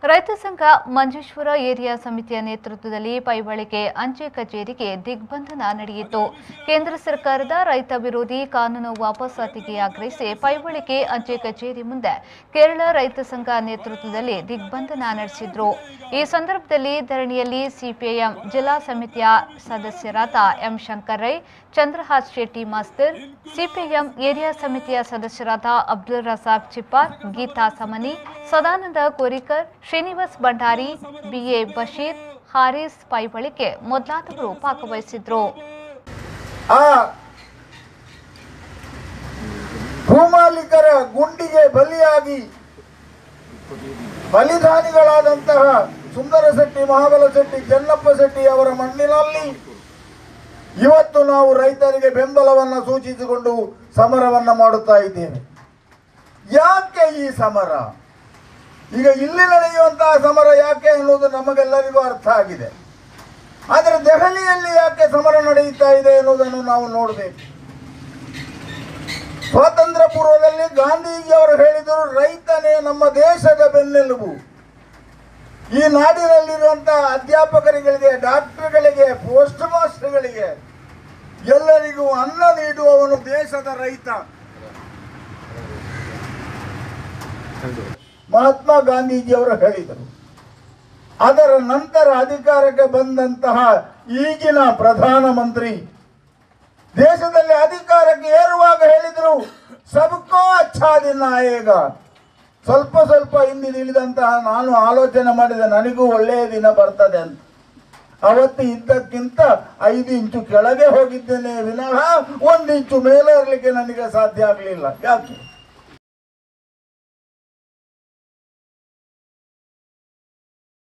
ರೈತ ಸಂಘ ಮಂಜೇಶ್ವರ ಏರಿಯಾ ಸಮಿತಿಯ ನೇತೃತ್ವದಲ್ಲಿ ಪೈವಳಿಕೆ ಅಂಚೆ ಕಚೇರಿಗೆ ದಿಗ್ಬಂಧನ ನಡೆಯಿತು ಕೇಂದ್ರ ಸರ್ಕಾರದ ರೈತ ವಿರೋಧಿ ಕಾನೂನು ವಾಪಸಾತಿಗೆ ಆಗ್ರಹಿಸಿ ಪೈವಳಿಕೆ ಅಂಚೆ ಕಚೇರಿ ಮುಂದೆ ಕೇರಳ ರೈತ ಸಂಘ ನೇತೃತ್ವದಲ್ಲಿ ದಿಗ್ಬಂಧನ ನಡೆಸಿದ್ರು ಈ ಸಂದರ್ಭದಲ್ಲಿ ಧರಣಿಯಲ್ಲಿ ಸಿಪಿಐಎಂ ಜಿಲ್ಲಾ ಸಮಿತಿಯ ಸದಸ್ಯರಾದ M Shankar Rai Chandrahas Shetty master CPM area ಸಮಿತಿಯ ಸದಸ್ಯರಾದ ಅಬ್ದುಲ್ ರಸಾಕ್ ಚಿಪ್ಪಾರ್ ಗೀತಾ ಸಮನಿ ಸದಾನಂದ ಕೋರಿಕರ್ ಶ್ರೀನಿವಾಸ್ ಭಂಡಾರಿ ಬಿಎ ಬಶೀರ್ ಹಾರಿಸ್ ಪೈಬಳಿಕೆ ಮೊದಲಾದವರು ಭಾಗವಹಿಸಿದ್ರು ಆ ಭೂಮಾಲೀಕರ ಗುಂಡಿಗೆ ಬಲಿಯಾಗಿ ಬಲಿದಾನಿಗಳಾದಂತಹ ಸುಂದರ ಶೆಟ್ಟಿ ಮಹಾಬಲ ಶೆಟ್ಟಿ ಚೆನ್ನಪ್ಪ ಶೆಟ್ಟಿ ಅವರ ಮಣ್ಣಿನಲ್ಲಿ ಇವತ್ತು ನಾವು ರೈತರಿಗೆ ಬೆಂಬಲವನ್ನು ಸೂಚಿಸಿಕೊಂಡು ಸಮರವನ್ನ ಮಾಡುತ್ತಾ ಇದ್ದೇವೆ ಯಾಕೆ ಈ ಸಮರ ಈಗ ಇಲ್ಲಿ ನಡೆಯುವಂತಹ ಸಮರ ಯಾಕೆ ಅನ್ನೋದು ನಮಗೆಲ್ಲರಿಗೂ ಅರ್ಥ ಆಗಿದೆ ಆದರೆ ದೆಹಲಿಯಲ್ಲಿ ಯಾಕೆ ಸಮರ ನಡೆಯುತ್ತಾ ಇದೆ ಎನ್ನುವುದನ್ನು ನಾವು ನೋಡಬೇಕು ಸ್ವಾತಂತ್ರ್ಯ ಪೂರ್ವದಲ್ಲಿ ಗಾಂಧೀಜಿಯವರು ಹೇಳಿದರು ರೈತನೇ ನಮ್ಮ ದೇಶದ ಬೆನ್ನೆಲುಬು ಈ ನಾಡಿನಲ್ಲಿರುವಂತಹ ಅಧ್ಯಾಪಕರುಗಳಿಗೆ ಡಾಕ್ಟರ್ಗಳಿಗೆ ಪೋಸ್ಟ್ ಮಾಸ್ಟರ್ಗಳಿಗೆ ಎಲ್ಲರಿಗೂ ಅನ್ನ ನೀಡುವವನು ದೇಶದ ರೈತ ಮಹಾತ್ಮ ಗಾಂಧೀಜಿಯವರು ಹೇಳಿದರು ಅದರ ನಂತರ ಅಧಿಕಾರಕ್ಕೆ ಬಂದಂತಹ ಈಗಿನ ಪ್ರಧಾನಮಂತ್ರಿ ದೇಶದಲ್ಲಿ ಅಧಿಕಾರಕ್ಕೆ ಏರುವಾಗ ಹೇಳಿದರು ಸಬ್ಕೋ ಅಚ್ಛಾ ದಿನ ಆಯೇಗ ಸ್ವಲ್ಪ ಸ್ವಲ್ಪ ಹಿಂದೆ ಇಳಿದಂತಹ ನಾನು ಆಲೋಚನೆ ಮಾಡಿದೆ ನನಗೂ ಒಳ್ಳೆಯ ದಿನ ಬರ್ತದೆ ಅಂತ ಅವತ್ತು ಇದ್ದಕ್ಕಿಂತ ಐದು ಇಂಚು ಕೆಳಗೆ ಹೋಗಿದ್ದೇನೆ ವಿನಃ ಒಂದು ಇಂಚು ಮೇಲೆ ಇರಲಿಕ್ಕೆ ನನಗೆ ಸಾಧ್ಯ ಆಗಲಿಲ್ಲ ಯಾಕೆ